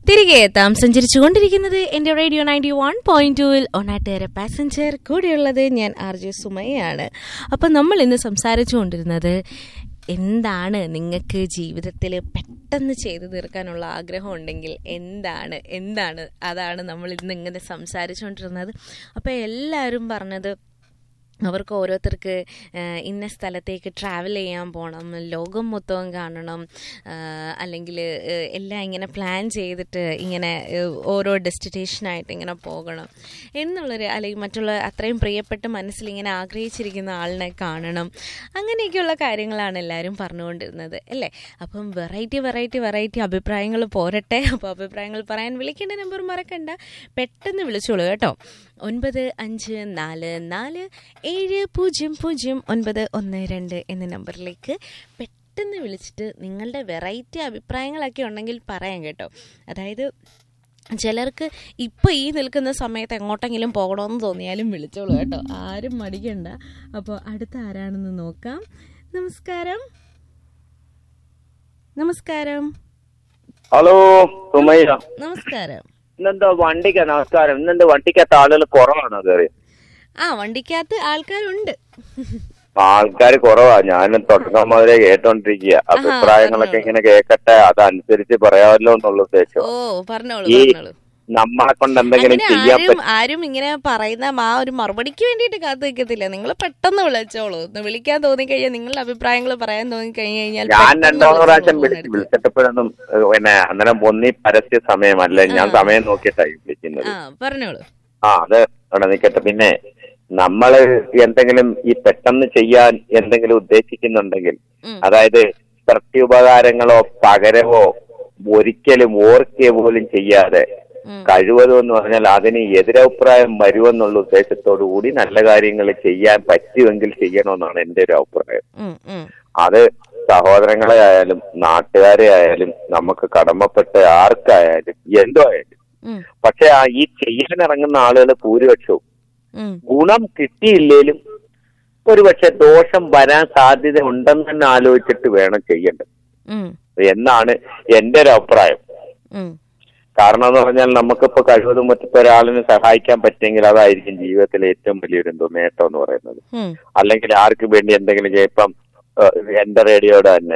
തിരികെ എത്താം സഞ്ചരിച്ചുകൊണ്ടിരിക്കുന്നത് എന്റെ റേഡിയോ നയൻറ്റി വൺ പോയിന്റ് ടുവിൽ ഒന്നാട്ടേറെ പാസഞ്ചർ കൂടെയുള്ളത് ഞാൻ ആർ ജെ സുമയാണ് അപ്പം നമ്മൾ ഇന്ന് സംസാരിച്ചുകൊണ്ടിരുന്നത് എന്താണ് നിങ്ങൾക്ക് ജീവിതത്തിൽ പെട്ടെന്ന് ചെയ്തു തീർക്കാനുള്ള ആഗ്രഹം ഉണ്ടെങ്കിൽ എന്താണ് എന്താണ് അതാണ് നമ്മൾ ഇന്ന് ഇങ്ങനെ സംസാരിച്ചുകൊണ്ടിരുന്നത് അപ്പോൾ എല്ലാവരും പറഞ്ഞത് അവർക്ക് ഓരോരുത്തർക്ക് ഇന്ന സ്ഥലത്തേക്ക് ട്രാവൽ ചെയ്യാൻ പോകണം ലോകം മൊത്തവും കാണണം അല്ലെങ്കിൽ എല്ലാം ഇങ്ങനെ പ്ലാൻ ചെയ്തിട്ട് ഇങ്ങനെ ഓരോ ഡെസ്റ്റിനേഷനായിട്ട് ഇങ്ങനെ പോകണം എന്നുള്ളൊരു അല്ലെങ്കിൽ മറ്റുള്ള അത്രയും പ്രിയപ്പെട്ട് മനസ്സിൽ ഇങ്ങനെ ആഗ്രഹിച്ചിരിക്കുന്ന ആളിനെ കാണണം അങ്ങനെയൊക്കെയുള്ള കാര്യങ്ങളാണ് എല്ലാവരും പറഞ്ഞുകൊണ്ടിരുന്നത് അല്ലേ അപ്പം വെറൈറ്റി വെറൈറ്റി വെറൈറ്റി അഭിപ്രായങ്ങൾ പോരട്ടെ അപ്പോൾ അഭിപ്രായങ്ങൾ പറയാൻ വിളിക്കേണ്ട നമ്പർ മറക്കണ്ട പെട്ടെന്ന് വിളിച്ചോളൂ കേട്ടോ ഒൻപത് അഞ്ച് നാല് നാല് ഏഴ് പൂജ്യം പൂജ്യം ഒൻപത് ഒന്ന് രണ്ട് എന്ന നമ്പറിലേക്ക് പെട്ടെന്ന് വിളിച്ചിട്ട് നിങ്ങളുടെ വെറൈറ്റി അഭിപ്രായങ്ങളൊക്കെ ഉണ്ടെങ്കിൽ പറയാം കേട്ടോ അതായത് ചിലർക്ക് ഇപ്പോൾ ഈ നിൽക്കുന്ന സമയത്ത് എങ്ങോട്ടെങ്കിലും പോകണമെന്ന് തോന്നിയാലും വിളിച്ചോളൂ കേട്ടോ ആരും മടിക്കണ്ട അപ്പോൾ അടുത്ത ആരാണെന്ന് നോക്കാം നമസ്കാരം നമസ്കാരം ഹലോ സുമയ്യ നമസ്കാരം ഇന്നെന്താ വണ്ടിക്ക് നമസ്കാരം ഇന്നെന്താ വണ്ടിക്കകത്ത് ആളുകൾ കുറവാണോ കയറി ആ വണ്ടിക്കകത്ത് ആൾക്കാരുണ്ട് ആൾക്കാർ കുറവാ ഞാൻ തുടക്കം മുതലേ കേട്ടോണ്ടിരിക്കുക അഭിപ്രായങ്ങളൊക്കെ ഇങ്ങനെ കേൾക്കട്ടെ അതനുസരിച്ച് പറയാമല്ലോ എന്നുള്ള ഉദ്ദേശം ഓ പറഞ്ഞോളൂ ഈ പറഞ്ഞോളൂ നമ്മളെ കൊണ്ട് എന്തെങ്കിലും അങ്ങനെ ചെയ്യാൻ ആരും പറ്റും ആരും ഇങ്ങനെ പറയുന്ന ആ ഒരു മറുപടിക്ക് വേണ്ടിയിട്ട് കാത്തു നിൽക്കത്തില്ല നിങ്ങൾ പെട്ടെന്ന് വിളിച്ചോളൂ ഒന്ന് വിളിക്കാൻ തോന്നിക്കഴിഞ്ഞാൽ നിങ്ങളുടെ അഭിപ്രായങ്ങൾ പറയാൻ തോന്നിക്കഴിഞ്ഞു കഴിഞ്ഞാൽ ഞാൻ പെട്ടെന്ന് രണ്ടോ പ്രാവശ്യം വിളിച്ച് വിളിച്ചു വിളിച്ചിട്ടപ്പോഴൊന്നും ഏഹ്, പിന്നെ അന്നേരം ഒന്നി പരസ്യ സമയമല്ല ഞാൻ സമയം നോക്കിയിട്ടായി വിളിക്കുന്നത് ആ പറഞ്ഞോളൂ ആ അത് അവിടെ നിൽക്കട്ടെ പിന്നെ നമ്മള് എന്തെങ്കിലും ഈ പെട്ടെന്ന് ചെയ്യാൻ എന്തെങ്കിലും ഉദ്ദേശിക്കുന്നുണ്ടെങ്കിൽ ഉം. അതായത് പ്രത്യുപകാരങ്ങളോ പകരമോ ഒരിക്കലും ഓർക്കുക പോലും ചെയ്യാതെ ഉം. കഴിവതും എന്ന് പറഞ്ഞാൽ അതിന് എതിരഭിപ്രായം വരുമെന്നുള്ള ഉദ്ദേശത്തോടു കൂടി നല്ല കാര്യങ്ങൾ ചെയ്യാൻ പറ്റുമെങ്കിൽ ചെയ്യണമെന്നാണ് എന്റെ ഒരു അഭിപ്രായം ഉം, ഉം, അത് സഹോദരങ്ങളെ ആയാലും നാട്ടുകാരെ ആയാലും നമുക്ക് കടമപ്പെട്ട ആർക്കായാലും എന്തോ ആയാലും ഉം, പക്ഷെ ആ ഈ ചെയ്യാൻ ഇറങ്ങുന്ന ആളുകൾ ഭൂരിപക്ഷവും ഉം, ഗുണം കിട്ടിയില്ലേലും ഒരുപക്ഷെ ദോഷം വരാൻ സാധ്യത ഉണ്ടെന്ന് തന്നെ ആലോചിച്ചിട്ട് വേണം ചെയ്യേണ്ടത് ഉം, എന്നാണ് എന്റെ ഒരു അഭിപ്രായം ഉം, കാരണം എന്ന് പറഞ്ഞാൽ നമുക്കിപ്പോ കഴിവതും മറ്റിപ്പോ ഒരാളിനെ സഹായിക്കാൻ പറ്റുമെങ്കിൽ അതായിരിക്കും ജീവിതത്തിലെ ഏറ്റവും വലിയൊരു എന്തോ നേട്ടം എന്ന് പറയുന്നത് ഉം, അല്ലെങ്കിൽ ആർക്ക് വേണ്ടി എന്തെങ്കിലും ചെയ്യാം ഇപ്പം ഏഹ്, എന്റെ റേഡിയോയുടെ തന്നെ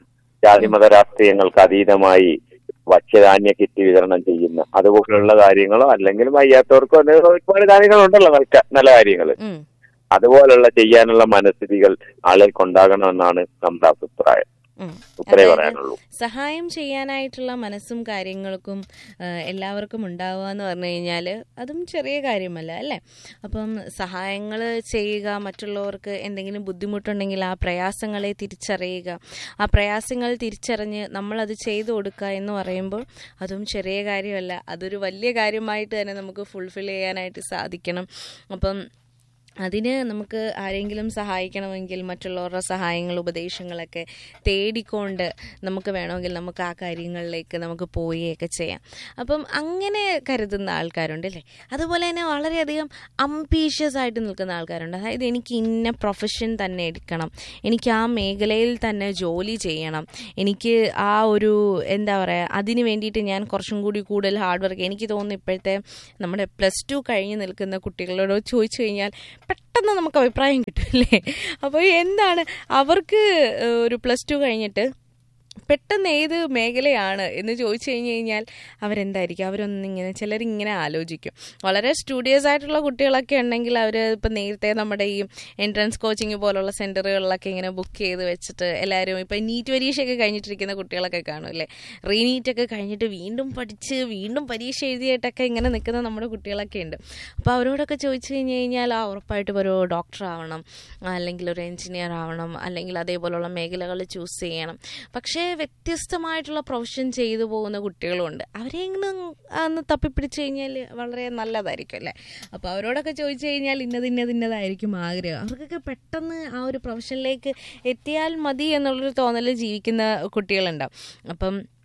ജാതിമത രാഷ്ട്രീയങ്ങൾക്ക് അതീതമായി ഭക്ഷ്യധാന്യ കിറ്റ് വിതരണം ചെയ്യുന്ന അതുപോലുള്ള കാര്യങ്ങളോ അല്ലെങ്കിൽ വയ്യാത്തവർക്കോ അങ്ങനെ ഒരുപാട് കാര്യങ്ങളുണ്ടല്ലോ നല്ല നല്ല കാര്യങ്ങൾ ഉം. അതുപോലുള്ള ചെയ്യാനുള്ള മനസ്ഥിതികൾ ആളുകൾക്ക് ഉണ്ടാകണമെന്നാണ് നമ്മുടെ അഭിപ്രായം ഉം. ഇത്രേ അതായത് പറയാനുള്ളൂ സഹായം ചെയ്യാനായിട്ടുള്ള മനസ്സും കാര്യങ്ങൾക്കും ആ, എല്ലാവർക്കും ഉണ്ടാവുക എന്ന് പറഞ്ഞു കഴിഞ്ഞാൽ അതും ചെറിയ കാര്യമല്ല അല്ലേ അപ്പം സഹായങ്ങൾ ചെയ്യുക മറ്റുള്ളവർക്ക് എന്തെങ്കിലും ബുദ്ധിമുട്ടുണ്ടെങ്കിൽ ആ പ്രയാസങ്ങളെ തിരിച്ചറിയുക ആ പ്രയാസങ്ങൾ തിരിച്ചറിഞ്ഞ് നമ്മളത് ചെയ്തു കൊടുക്കുക എന്ന് പറയുമ്പോൾ അതും ചെറിയ കാര്യമല്ല അതൊരു വലിയ കാര്യമായിട്ട് തന്നെ നമുക്ക് ഫുൾഫിൽ ചെയ്യാനായിട്ട് സാധിക്കണം അപ്പം അതിന് നമുക്ക് ആരെങ്കിലും സഹായിക്കണമെങ്കിൽ മറ്റുള്ളവരുടെ സഹായങ്ങൾ ഉപദേശങ്ങളൊക്കെ തേടിക്കൊണ്ട് നമുക്ക് വേണമെങ്കിൽ നമുക്ക് ആ കാര്യങ്ങളിലേക്ക് നമുക്ക് പോവുകയൊക്കെ ചെയ്യാം അപ്പം അങ്ങനെ കരുതുന്ന ആൾക്കാരുണ്ട് അല്ലേ അതുപോലെ തന്നെ വളരെയധികം അംബീഷ്യസ് ആയിട്ട് നിൽക്കുന്ന ആൾക്കാരുണ്ട് അതായത് എനിക്ക് ഇന്ന പ്രൊഫഷൻ തന്നെ എടുക്കണം എനിക്ക് ആ മേഖലയിൽ തന്നെ ജോലി ചെയ്യണം എനിക്ക് ആ ഒരു എന്താ പറയുക അതിന് വേണ്ടിയിട്ട് ഞാൻ കുറച്ചും കൂടി കൂടുതൽ ഹാർഡ് വർക്ക് എനിക്ക് തോന്നുന്നു ഇപ്പോഴത്തെ നമ്മുടെ പ്ലസ് ടു കഴിഞ്ഞ് നിൽക്കുന്ന കുട്ടികളോട് ചോദിച്ചു കഴിഞ്ഞാൽ പെട്ടെന്ന് നമുക്ക് അഭിപ്രായം കിട്ടും അല്ലേ അപ്പോൾ എന്താണ് അവർക്ക് ഏഹ്, ഒരു പ്ലസ് ടു കഴിഞ്ഞിട്ട് പെട്ടെന്ന് ഏത് മേഖലയാണ് എന്ന് ചോദിച്ചു കഴിഞ്ഞ് കഴിഞ്ഞാൽ അവരെന്തായിരിക്കും അവരൊന്നിങ്ങനെ ചിലരിങ്ങനെ ആലോചിക്കും വളരെ സ്റ്റുഡിയസ് ആയിട്ടുള്ള കുട്ടികളൊക്കെ ഉണ്ടെങ്കിൽ അവർ ഇപ്പം നേരത്തെ നമ്മുടെ ഈ എൻട്രൻസ് കോച്ചിങ് പോലുള്ള സെൻറ്ററുകളിലൊക്കെ ഇങ്ങനെ ബുക്ക് ചെയ്ത് വെച്ചിട്ട് എല്ലാവരും ഇപ്പം നീറ്റ് പരീക്ഷയൊക്കെ കഴിഞ്ഞിട്ടിരിക്കുന്ന കുട്ടികളൊക്കെ കാണും അല്ലേ റീനീറ്റ് ഒക്കെ കഴിഞ്ഞിട്ട് വീണ്ടും പഠിച്ച് വീണ്ടും പരീക്ഷ എഴുതിയിട്ടൊക്കെ ഇങ്ങനെ നിൽക്കുന്ന നമ്മുടെ കുട്ടികളൊക്കെ ഉണ്ട് അപ്പോൾ അവരോടൊക്കെ ചോദിച്ചു കഴിഞ്ഞ് കഴിഞ്ഞാൽ ആ ഉറപ്പായിട്ടും ഒരു ഡോക്ടർ ആവണം അല്ലെങ്കിൽ ഒരു എഞ്ചിനീയർ ആവണം അല്ലെങ്കിൽ അതേപോലുള്ള മേഖലകൾ ചൂസ് ചെയ്യണം പക്ഷേ വ്യത്യസ്തമായിട്ടുള്ള പ്രൊഫഷൻ ചെയ്തു പോകുന്ന കുട്ടികളുമുണ്ട് അവരെ ഇങ്ങനെ ഒന്ന് തപ്പിപ്പിടിച്ച് കഴിഞ്ഞാൽ വളരെ നല്ലതായിരിക്കും അല്ലേ അപ്പോൾ അവരോടൊക്കെ ചോദിച്ചു കഴിഞ്ഞാൽ ഇന്നത് ഇന്നത് ഇന്നതായിരിക്കും ആഗ്രഹം അവർക്കൊക്കെ പെട്ടെന്ന് ആ ഒരു പ്രൊഫഷനിലേക്ക് എത്തിയാൽ മതി എന്നുള്ളൊരു തോന്നൽ ജീവിക്കുന്ന കുട്ടികളുണ്ടാവും അപ്പം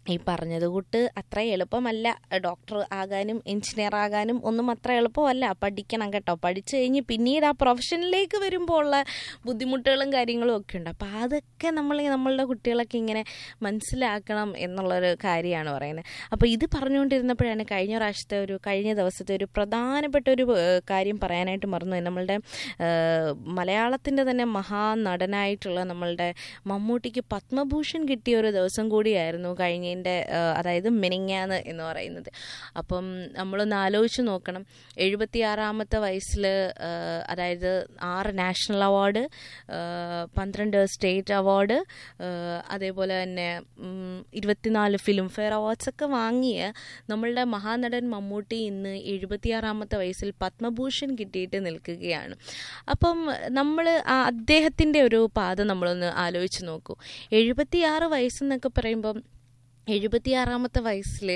ഈ പറഞ്ഞത് കൂട്ട് അത്ര എളുപ്പമല്ല ഡോക്ടർ ആകാനും എഞ്ചിനീയർ ആകാനും ഒന്നും അത്ര എളുപ്പമല്ല പഠിക്കണം കേട്ടോ പഠിച്ചു കഴിഞ്ഞ് പിന്നീട് ആ പ്രൊഫഷനിലേക്ക് വരുമ്പോൾ ഉള്ള ബുദ്ധിമുട്ടുകളും കാര്യങ്ങളും ഒക്കെ ഉണ്ട് അപ്പോൾ അതൊക്കെ നമ്മൾ നമ്മളുടെ കുട്ടികളൊക്കെ ഇങ്ങനെ മനസ്സിലാക്കണം എന്നുള്ളൊരു കാര്യമാണ് പറയുന്നത് അപ്പോൾ ഇത് പറഞ്ഞുകൊണ്ടിരുന്നപ്പോഴാണ് കഴിഞ്ഞ പ്രാവശ്യത്തെ ഒരു കഴിഞ്ഞ ദിവസത്തെ ഒരു പ്രധാനപ്പെട്ട ഒരു ഏഹ്, കാര്യം പറയാനായിട്ട് മറന്നു നമ്മളുടെ മലയാളത്തിൻ്റെ തന്നെ മഹാനടനായിട്ടുള്ള നമ്മളുടെ മമ്മൂട്ടിക്ക് പത്മഭൂഷൺ കിട്ടിയ ഒരു ദിവസം കൂടിയായിരുന്നു കഴിഞ്ഞതിൻ്റെ അതായത് മിനിങ്ങാന്ന് എന്ന് പറയുന്നത് അപ്പം നമ്മളൊന്ന് ആലോചിച്ച് നോക്കണം എഴുപത്തിയാറാമത്തെ വയസ്സിൽ അതായത് ആറ് നാഷണൽ അവാർഡ് പന്ത്രണ്ട് സ്റ്റേറ്റ് അവാർഡ് അതേപോലെ തന്നെ ഉം, ഇരുപത്തിനാല് ഫിലിം ഫെയർ അവാർഡ്സ് ഒക്കെ വാങ്ങിയ നമ്മളുടെ മഹാനടൻ മമ്മൂട്ടി ഇന്ന് എഴുപത്തിയാറാമത്തെ വയസ്സിൽ പത്മഭൂഷൺ കിട്ടിയിട്ട് നിൽക്കുകയാണ് അപ്പം നമ്മൾ അദ്ദേഹത്തിൻ്റെ ഒരു പാത നമ്മളൊന്ന് ആലോചിച്ച് നോക്കൂ എഴുപത്തിയാറ് വയസ്സെന്നൊക്കെ പറയുമ്പം എഴുപത്തിയാറാമത്തെ വയസ്സിൽ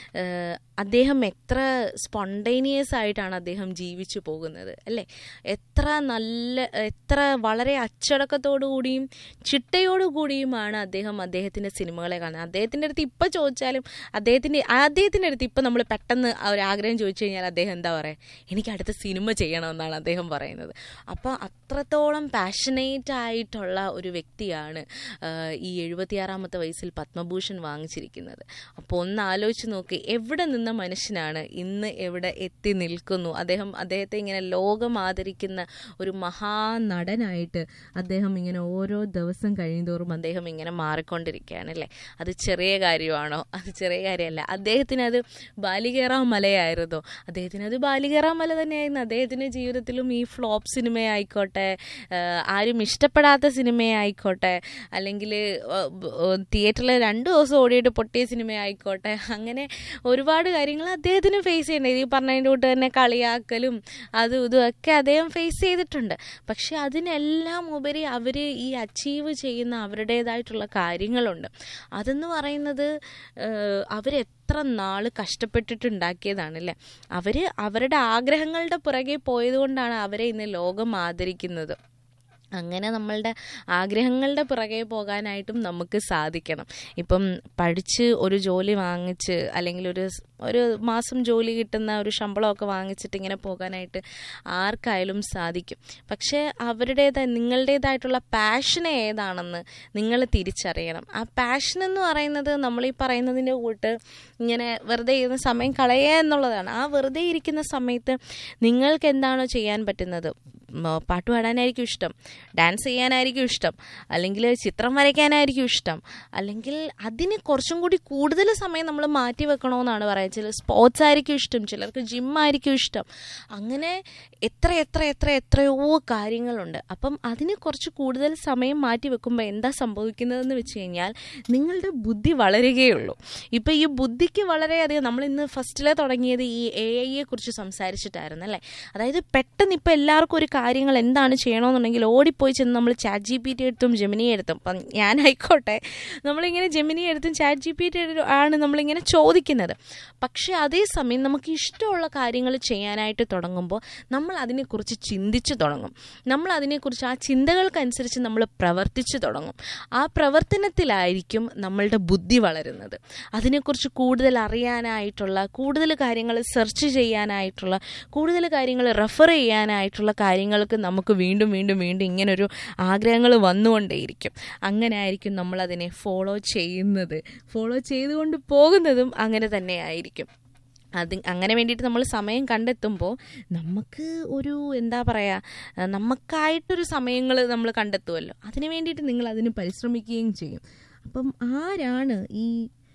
അദ്ദേഹം എത്ര സ്പോണ്ടേനിയസ് ആയിട്ടാണ് അദ്ദേഹം ജീവിച്ചു പോകുന്നത് അല്ലേ എത്ര നല്ല എത്ര വളരെ അച്ചടക്കത്തോടു കൂടിയും ചിട്ടയോടു കൂടിയുമാണ് അദ്ദേഹം അദ്ദേഹത്തിൻ്റെ സിനിമകളെ കാണുന്നത് അദ്ദേഹത്തിൻ്റെ അടുത്ത് ഇപ്പം ചോദിച്ചാലും അദ്ദേഹത്തിൻ്റെ അദ്ദേഹത്തിൻ്റെ അടുത്ത് ഇപ്പം നമ്മൾ പെട്ടെന്ന് ആ ഒരു ആഗ്രഹം ചോദിച്ചു കഴിഞ്ഞാൽ അദ്ദേഹം എന്താ പറയുക എനിക്ക് അടുത്ത സിനിമ ചെയ്യണമെന്നാണ് അദ്ദേഹം പറയുന്നത് അപ്പോൾ അത്രത്തോളം പാഷനേറ്റ് ആയിട്ടുള്ള ഒരു വ്യക്തിയാണ് ആ, ഈ എഴുപത്തിയാറാമത്തെ വയസ്സിൽ പത്മഭൂഷൺ വാങ്ങിച്ചിരിക്കുന്നത് അപ്പോൾ ഒന്ന് ആലോചിച്ച് നോക്ക് എവിടെ നിന്ന മനുഷ്യനാണ് ഇന്ന് എവിടെ എത്തി നിൽക്കുന്നു അദ്ദേഹം അദ്ദേഹത്തെ ഇങ്ങനെ ലോകം ആദരിക്കുന്ന ഒരു മഹാനടനായിട്ട് അദ്ദേഹം ഇങ്ങനെ ഓരോ ദിവസം കഴിയുന്തോറും അദ്ദേഹം ഇങ്ങനെ മാറിക്കൊണ്ടിരിക്കുകയാണ് അല്ലേ അത് ചെറിയ കാര്യമാണോ അത് ചെറിയ കാര്യമല്ല അദ്ദേഹത്തിന് അത് ബാലികേറാം മലയായിരുന്നോ അദ്ദേഹത്തിന് അത് ബാലികേറാം മല തന്നെയായിരുന്നു അദ്ദേഹത്തിൻ്റെ ജീവിതത്തിലും ഈ ഫ്ലോപ്പ് സിനിമയായിക്കോട്ടെ ആ, ആരും ഇഷ്ടപ്പെടാത്ത സിനിമയായിക്കോട്ടെ അല്ലെങ്കിൽ തിയേറ്ററിൽ രണ്ട് ദിവസം ഓടിയിട്ട് പൊട്ടിയ സിനിമയായിക്കോട്ടെ അങ്ങനെ ഒരുപാട് കാര്യങ്ങൾ അദ്ദേഹത്തിന് ഫേസ് ചെയ്യേണ്ടത് ഈ പറഞ്ഞതിൻ്റെ കൂട്ട് തന്നെ കളിയാക്കലും അതും ഇതും ഒക്കെ അദ്ദേഹം ഫേസ് ചെയ്തിട്ടുണ്ട് പക്ഷെ അതിനെല്ലാം ഉപരി അവർ ഈ അച്ചീവ് ചെയ്യുന്ന അവരുടേതായിട്ടുള്ള കാര്യങ്ങളുണ്ട് അതെന്ന് പറയുന്നത് ഏഹ്, അവരെത്ര നാൾ കഷ്ടപ്പെട്ടിട്ടുണ്ടാക്കിയതാണല്ലേ അവർ അവരുടെ ആഗ്രഹങ്ങളുടെ പുറകെ പോയതുകൊണ്ടാണ് അവരെ ഇന്ന് ലോകം ആദരിക്കുന്നത് അങ്ങനെ നമ്മളുടെ ആഗ്രഹങ്ങളുടെ പുറകെ പോകാനായിട്ടും നമുക്ക് സാധിക്കണം ഇപ്പം പഠിച്ച് ഒരു ജോലി വാങ്ങിച്ച് അല്ലെങ്കിൽ ഒരു സ്- ഒരു മാസം ജോലി കിട്ടുന്ന ഒരു ശമ്പളമൊക്കെ വാങ്ങിച്ചിട്ട് ഇങ്ങനെ പോകാനായിട്ട് ആർക്കായാലും സാധിക്കും പക്ഷേ അവരുടേതായ നിങ്ങളുടേതായിട്ടുള്ള പാഷൻ ഏതാണെന്ന് നിങ്ങൾ തിരിച്ചറിയണം ആ പാഷൻ എന്ന് പറയുന്നത് നമ്മൾ ഈ പറയുന്നതിൻ്റെ കൂട്ട് ഇങ്ങനെ വെറുതെ ഇരുന്ന സമയം കളയുക എന്നുള്ളതാണ് ആ വെറുതെ ഇരിക്കുന്ന സമയത്ത് നിങ്ങൾക്ക് എന്താണോ ചെയ്യാൻ പറ്റുന്നത് ഉം, പാട്ട് പാടാനായിരിക്കും ഇഷ്ടം ഡാൻസ് ചെയ്യാനായിരിക്കും ഇഷ്ടം അല്ലെങ്കിൽ ചിത്രം വരയ്ക്കാനായിരിക്കും ഇഷ്ടം അല്ലെങ്കിൽ അതിന് കുറച്ചും കൂടി കൂടുതൽ സമയം നമ്മൾ മാറ്റി വെക്കണമെന്നാണ് പറയുന്നത് ചില സ്പോർട്സ് ആയിരിക്കും ഇഷ്ടം ചിലർക്ക് ജിം ആയിരിക്കും ഇഷ്ടം അങ്ങനെ എത്ര എത്ര എത്ര എത്രയോ കാര്യങ്ങളുണ്ട് അപ്പം അതിന് കുറച്ച് കൂടുതൽ സമയം മാറ്റി വെക്കുമ്പോൾ എന്താ സംഭവിക്കുന്നതെന്ന് വെച്ച് കഴിഞ്ഞാൽ നിങ്ങളുടെ ബുദ്ധി വളരുകയുള്ളൂ ഇപ്പം ഈ ബുദ്ധിക്ക് വളരെയധികം നമ്മൾ ഇന്ന് ഫസ്റ്റിലെ തുടങ്ങിയത് ഈ എ ഐയെ കുറിച്ച് സംസാരിച്ചിട്ടായിരുന്നു അല്ലേ അതായത് പെട്ടെന്ന് ഇപ്പം എല്ലാവർക്കും ഒരു കാര്യങ്ങൾ എന്താണ് ചെയ്യണമെന്നുണ്ടെങ്കിൽ ഓടിപ്പോയി ചെന്ന് നമ്മൾ ചാറ്റ് ജി പി ടി എടുത്തും ജെമിനി എടുത്തും അപ്പം ഞാനായിക്കോട്ടെ നമ്മളിങ്ങനെ ജെമിനി എടുത്തും ചാറ്റ് ജി പി ടി ആണ് നമ്മളിങ്ങനെ ചോദിക്കുന്നത് പക്ഷേ അതേസമയം നമുക്ക് ഇഷ്ടമുള്ള കാര്യങ്ങൾ ചെയ്യാനായിട്ട് തുടങ്ങുമ്പോൾ നമ്മൾ അതിനെക്കുറിച്ച് ചിന്തിച്ചു തുടങ്ങും നമ്മൾ അതിനെക്കുറിച്ച് ആ ചിന്തകൾക്കനുസരിച്ച് നമ്മൾ പ്രവർത്തിച്ചു തുടങ്ങും ആ പ്രവർത്തനത്തിലായിരിക്കും നമ്മളുടെ ബുദ്ധി വളരുന്നത് അതിനെക്കുറിച്ച് കൂടുതൽ അറിയാനായിട്ടുള്ള കൂടുതൽ കാര്യങ്ങൾ സെർച്ച് ചെയ്യാനായിട്ടുള്ള കൂടുതൽ കാര്യങ്ങൾ റെഫർ ചെയ്യാനായിട്ടുള്ള കാര്യങ്ങൾക്ക് നമുക്ക് വീണ്ടും വീണ്ടും വീണ്ടും ഇങ്ങനൊരു ആഗ്രഹങ്ങൾ വന്നുകൊണ്ടേയിരിക്കും അങ്ങനെ ആയിരിക്കും നമ്മളതിനെ ഫോളോ ചെയ്യുന്നത് ഫോളോ ചെയ്തുകൊണ്ട് പോകുന്നതും അങ്ങനെ തന്നെ ആയിരിക്കും അത് അങ്ങനെ വേണ്ടിയിട്ട് നമ്മൾ സമയം കണ്ടെത്തുമ്പോൾ നമുക്ക് ഒരു എന്താ പറയുക നമുക്കായിട്ടൊരു സമയങ്ങൾ നമ്മൾ കണ്ടെത്തുമല്ലോ അതിന് വേണ്ടിയിട്ട് നിങ്ങൾ അതിന് പരിശ്രമിക്കുകയും ചെയ്യും അപ്പം ആരാണ് ഈ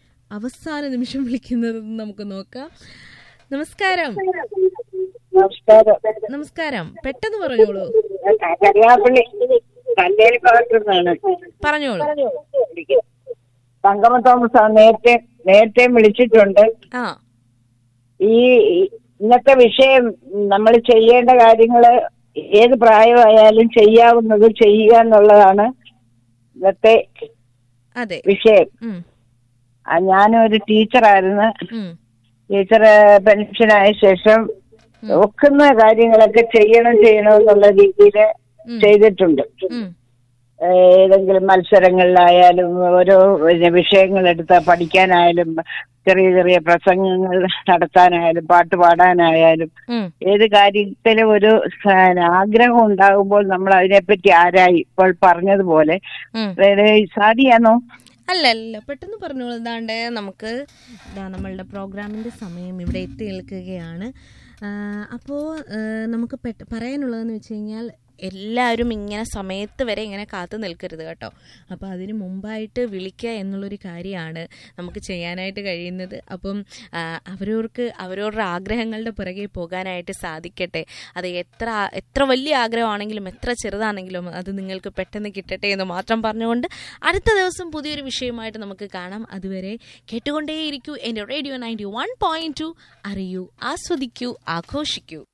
അവസാന നിമിഷം വിളിക്കുന്നതെന്ന് നമുക്ക് നോക്കാം നമസ്കാരം നമസ്കാരം നമസ്കാരം പെട്ടെന്ന് പറഞ്ഞോളൂ കരുവാപ്പള്ളി കല്ലേരി ഭാഗത്തുനിന്നാണ് പറഞ്ഞോളൂ തങ്കമ്മ തോമസ് ആ നേരത്തെ നേരത്തെ വിളിച്ചിട്ടുണ്ട് ആ ഈ ഇന്നത്തെ വിഷയം നമ്മൾ ചെയ്യേണ്ട കാര്യങ്ങള് ഏത് പ്രായമായാലും ചെയ്യാവുന്നത് ചെയ്യുക എന്നുള്ളതാണ് ഇന്നത്തെ അതെ വിഷയം ഉം, ആ, ഞാനൊരു ടീച്ചറായിരുന്നു ഉം, ടീച്ചർ പെൻഷനായ ശേഷം ഒക്കുന്ന കാര്യങ്ങളൊക്കെ ചെയ്യണം ചെയ്യണം എന്നുള്ള രീതിയിൽ ഉം. ചെയ്തിട്ടുണ്ട് ഉം, ഏഹ്, ഏതെങ്കിലും മത്സരങ്ങളിലായാലും ഓരോ പിന്നെ വിഷയങ്ങളെടുത്ത് പഠിക്കാനായാലും ചെറിയ ചെറിയ പ്രസംഗങ്ങൾ നടത്താനായാലും പാട്ട് പാടാനായാലും ഉം. ഏത് കാര്യത്തിലും ഒരു സ- ആഗ്രഹം ഉണ്ടാകുമ്പോൾ നമ്മൾ അതിനെപ്പറ്റി ആരായി ഇപ്പോൾ പറഞ്ഞതുപോലെ ഉം. വേറെ സാദിയാണോ അല്ല അല്ല പെട്ടെന്ന് പറഞ്ഞോളൂ ഇതാണ്ട് നമുക്ക് ഇതാ നമ്മളുടെ പ്രോഗ്രാമിൻ്റെ സമയം ഇവിടെ എത്തി നിൽക്കുകയാണ് അപ്പോൾ നമുക്ക് പെട്ട പറയാനുള്ളതെന്ന് വെച്ച് കഴിഞ്ഞാൽ എല്ലാവരും ഇങ്ങനെ സമയത്ത് വരെ ഇങ്ങനെ കാത്തു നിൽക്കരുത് കേട്ടോ അപ്പോൾ അതിന് മുമ്പായിട്ട് വിളിക്കുക എന്നുള്ളൊരു കാര്യമാണ് നമുക്ക് ചെയ്യാനായിട്ട് കഴിയുന്നത് അപ്പം ആ, അവരവർക്ക് അവരവരുടെ ആഗ്രഹങ്ങളുടെ പുറകെ പോകാനായിട്ട് സാധിക്കട്ടെ അത് എത്ര എത്ര വലിയ ആഗ്രഹമാണെങ്കിലും എത്ര ചെറുതാണെങ്കിലും അത് നിങ്ങൾക്ക് പെട്ടെന്ന് കിട്ടട്ടെ എന്ന് മാത്രം പറഞ്ഞുകൊണ്ട് അടുത്ത ദിവസം പുതിയൊരു വിഷയമായിട്ട് നമുക്ക് കാണാം അതുവരെ കേട്ടുകൊണ്ടേയിരിക്കൂ എൻ്റെ radio ninety one point two അറിയൂ ആസ്വദിക്കൂ ആഘോഷിക്കൂ